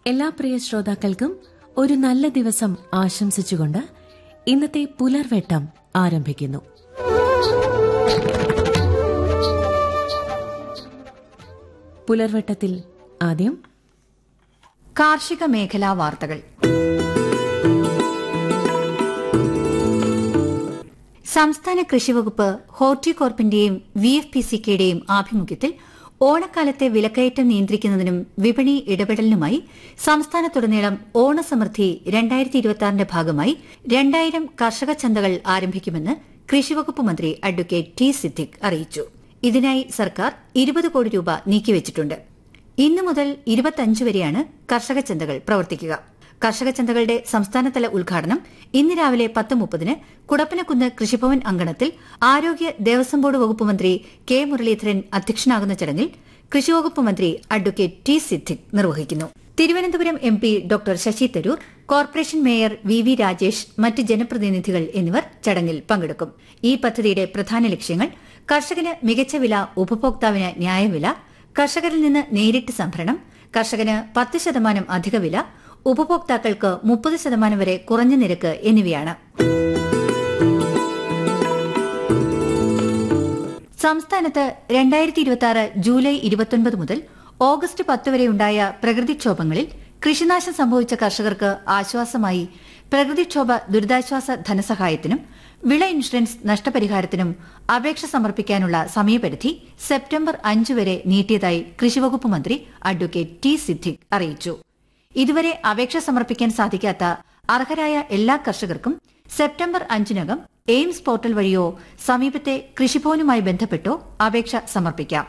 എല്ലാ പ്രിയ ശ്രോതാക്കൾക്കും ഒരു നല്ല ദിവസം ആശംസിച്ചുകൊണ്ട് ഇന്നത്തെ പുലർവെട്ടം ആരംഭിക്കുന്നു പുലർവെട്ടത്തിൽ ആദ്യം കാർഷിക മേഖലാ വാർത്തകൾ സംസ്ഥാന കൃഷിവകുപ്പ് ഹോർട്ടികോർപ്പിന്റെയും വി എഫ് പി സി കെയുടെയും ആഭിമുഖ്യത്തിൽ ഓണക്കാലത്തെ വിലക്കയറ്റം നിയന്ത്രിക്കുന്നതിനും വിപണി ഇടപെടലിനുമായി സംസ്ഥാനത്തുടനീളം ഓണസമൃദ്ധി രണ്ടായിരത്തി ഇരുപത്തിയാറിന്റെ ഭാഗമായി രണ്ടായിരം കർഷക ചന്തകൾ ആരംഭിക്കുമെന്ന് കൃഷിവകുപ്പ് മന്ത്രി അഡ്വക്കേറ്റ് ടി സിദ്ദിഖ് അറിയിച്ചു ഇതിനായി സർക്കാർ ഇരുപത് കോടി രൂപ നീക്കിവച്ചിട്ടുണ്ട് ഇന്നു മുതൽ ഇരുപത്തിയഞ്ച് വരെയാണ് കർഷക ചന്തകൾ പ്രവർത്തിക്കുക കർഷക ചന്തകളുടെ സംസ്ഥാനതല ഉദ്ഘാടനം ഇന്ന് രാവിലെ പത്ത് മുപ്പതിന് കുടപ്പനക്കുന്ന് കൃഷിഭവൻ അങ്കണത്തിൽ ആരോഗ്യ ദേവസ്വം ബോർഡ് വകുപ്പ് മന്ത്രി കെ മുരളീധരൻ അധ്യക്ഷനാകുന്ന ചടങ്ങിൽ കൃഷിവകുപ്പ് മന്ത്രി അഡ്വക്കേറ്റ് ടി സിദ്ദിഖ് നിർവഹിക്കുന്നു Thiruvananthapuram M P doctor Shashi Tharoor corporation mayor V V Rajesh മറ്റ് ജനപ്രതിനിധികൾ എന്നിവർ ചടങ്ങിൽ പങ്കെടുക്കും ഈ പദ്ധതിയുടെ പ്രധാന ലക്ഷ്യങ്ങൾ കർഷകന് മികച്ച വില ഉപഭോക്താവിന് ന്യായവില കർഷകരിൽ നിന്ന് നേരിട്ട് സംഭരണം കർഷകന് പത്ത് ശതമാനം അധിക വില ഉപഭോക്താക്കൾക്ക് മുപ്പത് ശതമാനം വരെ കുറഞ്ഞ നിരക്ക് എന്നിവയാണ് സംസ്ഥാനത്ത് രണ്ടായിരത്തി ഇരുപത്തി ജൂലൈ ഇരുപത്തൊൻപത് മുതൽ ഓഗസ്റ്റ് പത്ത് വരെയുണ്ടായ പ്രകൃതിക്ഷോഭങ്ങളിൽ കൃഷിനാശം സംഭവിച്ച കർഷകർക്ക് ആശ്വാസമായി പ്രകൃതിക്ഷോഭ ദുരിതാശ്വാസ ധനസഹായത്തിനും വിള ഇൻഷുറൻസ് നഷ്ടപരിഹാരത്തിനും അപേക്ഷ സമർപ്പിക്കാനുള്ള സമയപരിധി സെപ്റ്റംബർ അഞ്ച് വരെ നീട്ടിയതായി കൃഷിവകുപ്പ് മന്ത്രി അഡ്വക്കേറ്റ് ടി സിദ്ദിഖ് അറിയിച്ചു ഇതുവരെ അപേക്ഷ സമർപ്പിക്കാൻ സാധിക്കാത്ത അർഹരായ എല്ലാ കർഷകർക്കും സെപ്റ്റംബർ അഞ്ചിനകം എയിംസ് പോർട്ടൽ വഴിയോ സമീപത്തെ കൃഷിഭവനുമായി ബന്ധപ്പെട്ടോ അപേക്ഷ സമർപ്പിക്കാം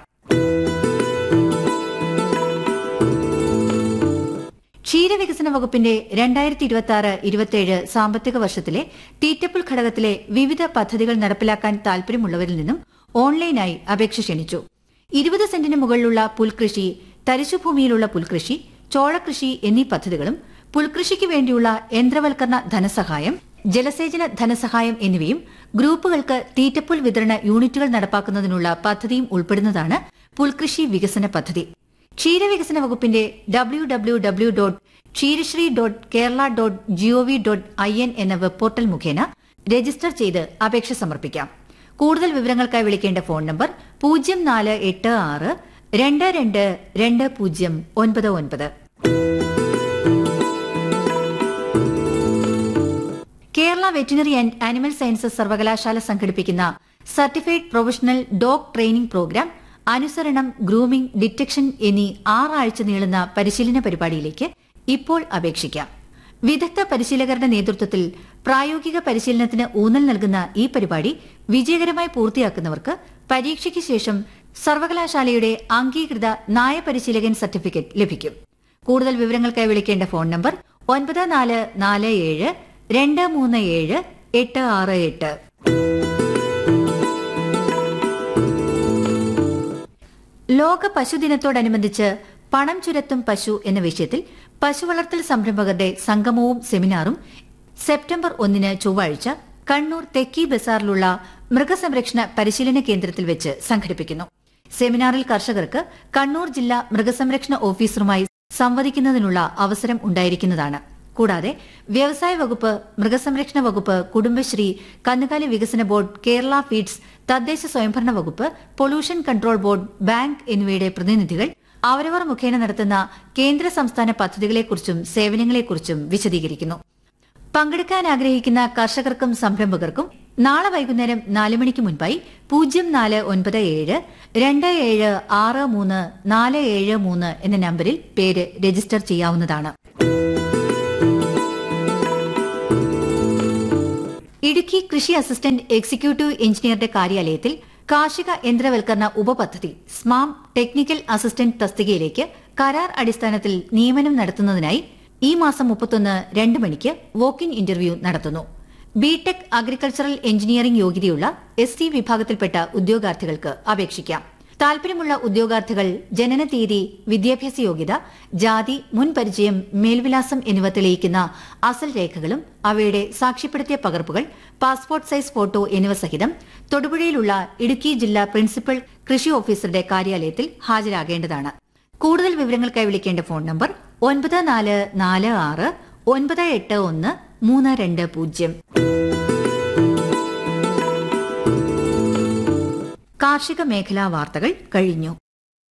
ക്ഷീരവികസന വകുപ്പിന്റെ രണ്ടായിരത്തി ഇരുപത്തി ആറ് ഇരുപത്തിയേഴ് സാമ്പത്തിക വർഷത്തിലെ തീറ്റപ്പിൾ ഘടകത്തിലെ വിവിധ പദ്ധതികൾ നടപ്പിലാക്കാൻ താൽപര്യമുള്ളവരിൽ നിന്നും ഓൺലൈനായി അപേക്ഷ ക്ഷണിച്ചു ഇരുപത് സെന്റിന് മുകളിലുള്ള പുൽകൃഷി തരിശുഭൂമിയിലുള്ള പുൽകൃഷി ചോളകൃഷി എന്നീ പദ്ധതികളും പുൽകൃഷിക്ക് വേണ്ടിയുള്ള യന്ത്രവൽക്കരണ ധനസഹായം ജലസേചന ധനസഹായം എന്നിവയും ഗ്രൂപ്പുകൾക്ക് തീറ്റപ്പുൽ വിതരണ യൂണിറ്റുകൾ നടപ്പാക്കുന്നതിനുള്ള പദ്ധതിയും ഉൾപ്പെടുന്നതാണ് പുൽകൃഷി വികസന പദ്ധതി ക്ഷീരവികസന വകുപ്പിന്റെ W W W dot Ksheerasree dot Kerala dot GOV dot I N എന്ന വെബ് പോർട്ടൽ മുഖേന രജിസ്റ്റർ ചെയ്ത് അപേക്ഷ സമർപ്പിക്കാം കൂടുതൽ വിവരങ്ങൾക്കായി വിളിക്കേണ്ട ഫോൺ നമ്പർ പൂജ്യം നാല് എട്ട് ആറ് രണ്ട് രണ്ട് രണ്ട് പൂജ്യം ഒൻപത് ഒൻപത് Kerala veterinary and animal sciences സർവകലാശാല സംഘടിപ്പിക്കുന്ന certified professional dog training programme അനുസരണം ഗ്രൂമിംഗ് ഡിറ്റക്ഷൻ എന്നീ ആറാഴ്ച നീളുന്ന പരിശീലന പരിപാടിയിലേക്ക് ഇപ്പോൾ അപേക്ഷിക്കാം വിദഗ്ധ പരിശീലകരുടെ നേതൃത്വത്തിൽ പ്രായോഗിക പരിശീലനത്തിന് ഊന്നൽ നൽകുന്ന ഈ പരിപാടി വിജയകരമായി പൂർത്തിയാക്കുന്നവർക്ക് പരീക്ഷയ്ക്ക് ശേഷം സർവകലാശാലയുടെ അംഗീകൃത നായ പരിശീലകൻ സർട്ടിഫിക്കറ്റ് ലഭിക്കും കൂടുതൽ വിവരങ്ങൾക്കായി വിളിക്കേണ്ട ഫോൺ നമ്പർ ഒൻപത് നാല് നാല് ഏഴ് രണ്ട് മൂന്ന് ഏഴ് എട്ട് ആറ് എട്ട് ലോക പശുദിനത്തോടനുബന്ധിച്ച് പണം ചുരത്തും പശു എന്ന വിഷയത്തിൽ പശു വളർത്തൽ സംരംഭകരുടെ സംഗമവും സെമിനാറും സെപ്റ്റംബർ ഒന്നിന് ചൊവ്വാഴ്ച കണ്ണൂർ തെക്കി ബസാറിലുള്ള മൃഗസംരക്ഷണ പരിശീലന കേന്ദ്രത്തിൽ വെച്ച് സംഘടിപ്പിക്കുന്നു സെമിനാറിൽ കർഷകർക്ക് കണ്ണൂർ ജില്ലാ മൃഗസംരക്ഷണ ഓഫീസറുമായി സംവദിക്കുന്നതിനുള്ള അവസരം ഉണ്ടായിരിക്കുന്നതാണ് കൂടാതെ വ്യവസായ വകുപ്പ് മൃഗസംരക്ഷണ വകുപ്പ് കുടുംബശ്രീ കന്നുകാലി വികസന ബോർഡ് കേരള ഫീഡ്സ് തദ്ദേശ സ്വയംഭരണ വകുപ്പ് പൊല്യൂഷൻ കൺട്രോൾ ബോർഡ് ബാങ്ക് എന്നിവയുടെ പ്രതിനിധികൾ അവരവർ മുഖേന നടത്തുന്ന കേന്ദ്ര സംസ്ഥാന പദ്ധതികളെക്കുറിച്ചും സേവനങ്ങളെക്കുറിച്ചും വിശദീകരിക്കുന്നു പങ്കെടുക്കാൻ ആഗ്രഹിക്കുന്ന കർഷകർക്കും സംരംഭകർക്കും നാളെ വൈകുന്നേരം നാല് മണിക്ക് മുൻപായി പൂജ്യം നാല് ഒൻപത് ഏഴ് രണ്ട് ഏഴ് ആറ് മൂന്ന് നാല് ഏഴ് മൂന്ന് എന്ന നമ്പറിൽ പേര് രജിസ്റ്റർ ചെയ്യാവുന്നതാണ് ഇടുക്കി കൃഷി അസിസ്റ്റന്റ് എക്സിക്യൂട്ടീവ് എഞ്ചിനീയറുടെ കാര്യാലയത്തിൽ കാർഷിക യന്ത്രവൽക്കരണ ഉപപദ്ധതി സ്മാം ടെക്നിക്കൽ അസിസ്റ്റന്റ് തസ്തികയിലേക്ക് കരാർ അടിസ്ഥാനത്തിൽ നിയമനം നടത്തുന്നതിനായി ഈ മാസം മുപ്പത്തൊന്ന് രണ്ട് മണിക്ക് വോക്ക് ഇൻ ഇന്റർവ്യൂ നടത്തുന്നു ബിടെക് അഗ്രികൾച്ചറൽ എഞ്ചിനീയറിംഗ് യോഗ്യതയുള്ള എസ് സി വിഭാഗത്തിൽപ്പെട്ട ഉദ്യോഗാർത്ഥികൾക്ക് അപേക്ഷിക്കാം താൽപര്യമുള്ള ഉദ്യോഗാർത്ഥികൾ ജനന തീയതി വിദ്യാഭ്യാസ യോഗ്യത ജാതി മുൻ പരിചയം മേൽവിലാസം എന്നിവ തെളിയിക്കുന്ന അസൽ രേഖകളും അവയുടെ സാക്ഷ്യപ്പെടുത്തിയ പകർപ്പുകൾ പാസ്പോർട്ട് സൈസ് ഫോട്ടോ എന്നിവ സഹിതം തൊടുപുഴയിലുള്ള ഇടുക്കി ജില്ലാ പ്രിൻസിപ്പൽ കൃഷി ഓഫീസറുടെ കാര്യാലയത്തിൽ ഹാജരാകേണ്ടതാണ് കൂടുതൽ വിവരങ്ങൾക്കായി വിളിക്കേണ്ട ഫോൺ നമ്പർ ഒൻപത് നാല് നാല് ആറ് ഒൻപത് എട്ട് ഒന്ന് മൂന്ന് രണ്ട് പൂജ്യം കാർഷിക മേഖലാ വാർത്തകൾ കഴിഞ്ഞു